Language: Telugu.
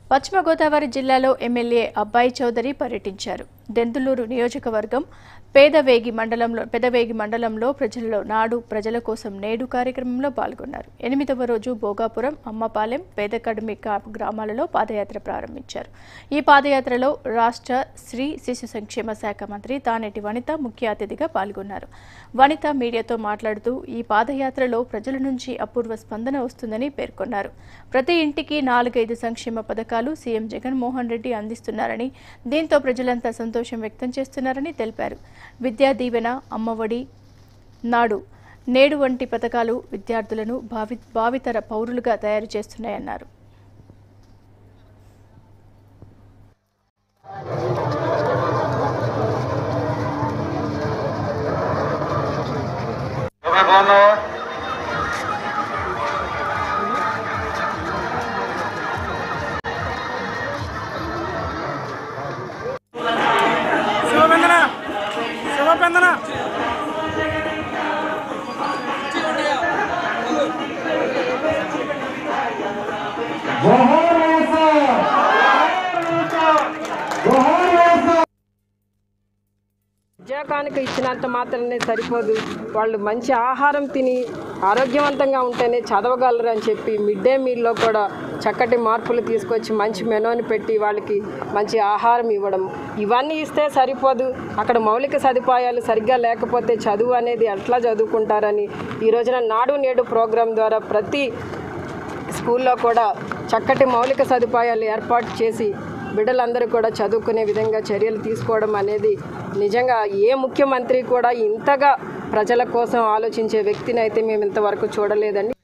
పశ్చిమ గోదావరి జిల్లాలో ఎమ్మెల్యే అబ్బాయి చౌదరి పర్యటించారు దెందులూరు నియోజకవర్గం పేదవేగి మండలంలో పెదవేగి మండలంలో ప్రజలలో నాడు ప్రజల కోసం నేడు కార్యక్రమంలో పాల్గొన్నారు ఎనిమిదవ రోజు భోగాపురం అమ్మపాలెం పేదకడిమి కా- గ్రామాలలో పాదయాత్ర ప్రారంభించారు ఈ పాదయాత్రలో రాష్ట్ర స్త్రీ శిశు సంక్షేమ శాఖ మంత్రి తానేటి వనిత ముఖ్య అతిథిగా పాల్గొన్నారు వనిత మీడియాతో మాట్లాడుతూ ఈ పాదయాత్రలో ప్రజల నుంచి అపూర్వ స్పందన వస్తుందని పేర్కొన్నారు ప్రతి ఇంటికి నాలుగైదు సంక్షేమ పథకాలు సీఎం జగన్మోహన్ రెడ్డి అందిస్తున్నారని దీంతో ప్రజలంతా సంతోషం వ్యక్తం చేస్తున్నారని తెలిపారు విద్యా దీవెన అమ్మఒడి నాడు నేడు వంటి పథకాలు విద్యార్థులను భావి భావితర పౌరులుగా తయారు చేస్తున్నాయన్నారు నువ్వే బాగున్నావా శివబంధన శివబంధన ఉద్యోగానికి ఇచ్చినంత మాత్రమే సరిపోదు వాళ్ళు మంచి ఆహారం తిని ఆరోగ్యవంతంగా ఉంటేనే చదవగలరు అని చెప్పి మిడ్ డే మీల్లో కూడా చక్కటి మార్పులు తీసుకొచ్చి మంచి మెనూని పెట్టి వాళ్ళకి మంచి ఆహారం ఇవ్వడం ఇవన్నీ ఇస్తే సరిపోదు అక్కడ మౌలిక సదుపాయాలు సరిగ్గా లేకపోతే చదువు అనేది ఎట్లా చదువుకుంటారని ఈ రోజున నాడు నేడు ప్రోగ్రాం ద్వారా ప్రతి స్కూల్లో కూడా చక్కటి మౌలిక సదుపాయాలు ఏర్పాటు చేసి బిడ్డలందరూ కూడా చదువుకునే విధంగా చర్యలు తీసుకోవడం అనేది నిజంగా ఏ ముఖ్యమంత్రి కూడా ఇంతగా ప్రజల కోసం ఆలోచించే వ్యక్తిని అయితే మేము ఇంతవరకు చూడలేదండి